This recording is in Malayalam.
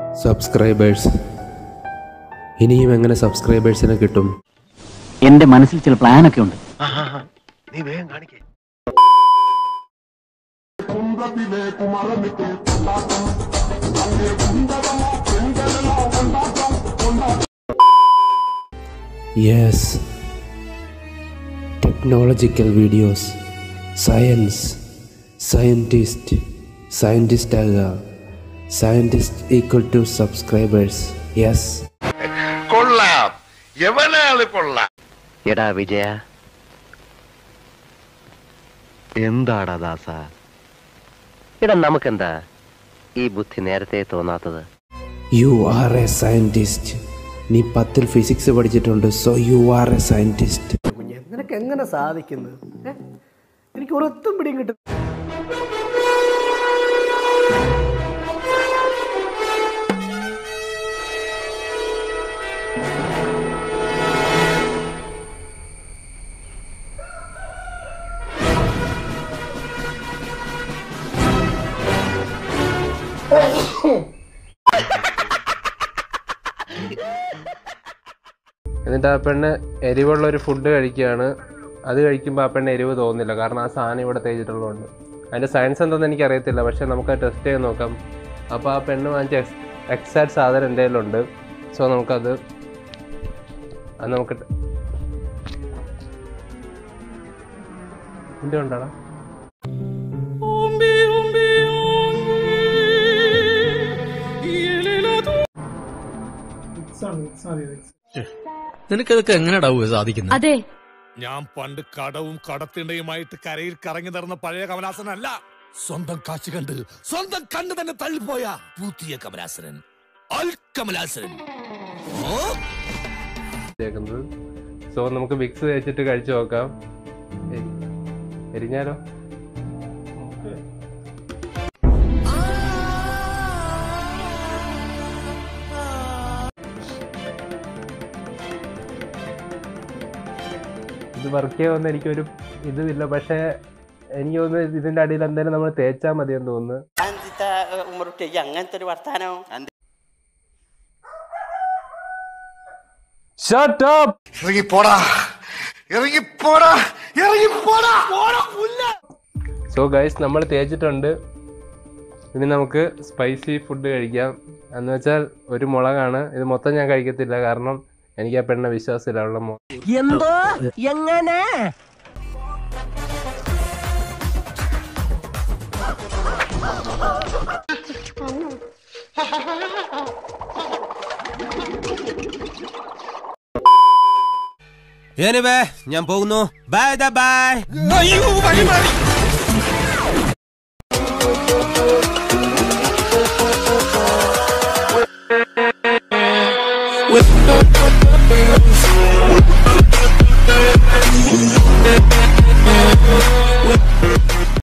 സബ്സ്ക്രൈബേഴ്സ് ഇനിയും എങ്ങനെ സബ്സ്ക്രൈബേഴ്സിനെ കിട്ടും എന്റെ മനസ്സിൽ ചില പ്ലാനൊക്കെ ഉണ്ട് നീ വേഗം കാണിക്കേ yes technological videos science scientist scientist ആകുക scientist equal to subscribers yes കൊള്ളാം എവനാള് കൊള്ളാം എടാ വിജയ എന്താടാ ദാസ എടാ നമുക്കെന്താ ഈ ബുദ്ധി നേരത്തെ തോന്നാത്തത് യു ആർ എ സയൻറ്റിസ്റ്റ് നീ പത്തിൽ ഫിസിക്സ് പഠിച്ചിട്ടുണ്ട് so you are a scientist കുഞ്ഞെ നിനക്ക് എങ്ങനെ സാധിക്കുന്നു ഏ? എനിക്ക് ഒരൊത്തും പിടിയും കിട്ടും എന്നിട്ട് ആ പെണ്ണ് എരിവുള്ള ഒരു ഫുഡ് കഴിക്കുകയാണ് അത് കഴിക്കുമ്പോൾ ആ പെണ്ണ് എരിവ് തോന്നുന്നില്ല കാരണം ആ സാധനം ഇവിടെ തേച്ചിട്ടുള്ളതുകൊണ്ട് അതിൻ്റെ സയൻസ് എന്തെന്ന് എനിക്കറിയത്തില്ല പക്ഷെ നമുക്ക് ടെസ്റ്റ് ചെയ്ത് നോക്കാം അപ്പോൾ ആ പെണ്ണ് വാങ്ങിച്ച എക്സ് എക്സാക്ട് സാധനം എൻ്റെ കയ്യിലുണ്ട് സോ നമുക്കത് അത് നമുക്ക് ടെ- ഇതിൻ്റെ ഉണ്ടാടാ നിനക്കതൊക്കെ എങ്ങനെയാടാവുക സാധിക്കുന്നത് അതെ ഞാൻ പണ്ട് കടവും കടത്തിണ്ടയുമായിട്ട് കരയിൽ കറങ്ങി നടന്ന പഴയ കമലാസനല്ല സ്വന്തം കാശ് കണ്ട് സ്വന്തം കണ്ണ് തന്നെ തള്ളിപ്പോയ പുതിയ കമലാസനൻ അൽ കമലാസനൻ തേക്കുന്നത് സോ നമുക്ക് വിക്സ് തേച്ചിട്ട് കഴിച്ചു നോക്കാം എരി- എരിഞ്ഞാലോ ഇത് വർക്ക് ചെയ്യുമെന്ന് എനിക്കൊരു ഇതുമില്ല പക്ഷേ എനിക്ക് തോന്നുന്നു ഇതിന്റെ അടിയിൽ എന്തായാലും നമ്മൾ തേച്ചാൽ മതിയെന്ന് തോന്നുന്നു അന്തിത്ത ഉമ്മറുട്ടി അങ്ങനത്തെ ഒരു വർത്താനം Shut up! ഇറങ്ങിപ്പോടാ ഇറങ്ങിപ്പോടാ ഇറങ്ങിപ്പോടാ പോടാ പുല്ല സോ ഗൈസ് നമ്മൾ തേച്ചിട്ടുണ്ട് ഇനി നമുക്ക് സ്പൈസി ഫുഡ് കഴിക്കാം എന്ന് വെച്ചാൽ ഒരു മുളകാണ് ഇത് മൊത്തം ഞാൻ കഴിക്കത്തില്ല കാരണം എനിക്ക് ആ പെണ്ണെ വിശ്വാസമില്ല അവളുടെ മോ എന്തോ എങ്ങനെ ഞാൻ പോകുന്നു ബൈ ബൈ With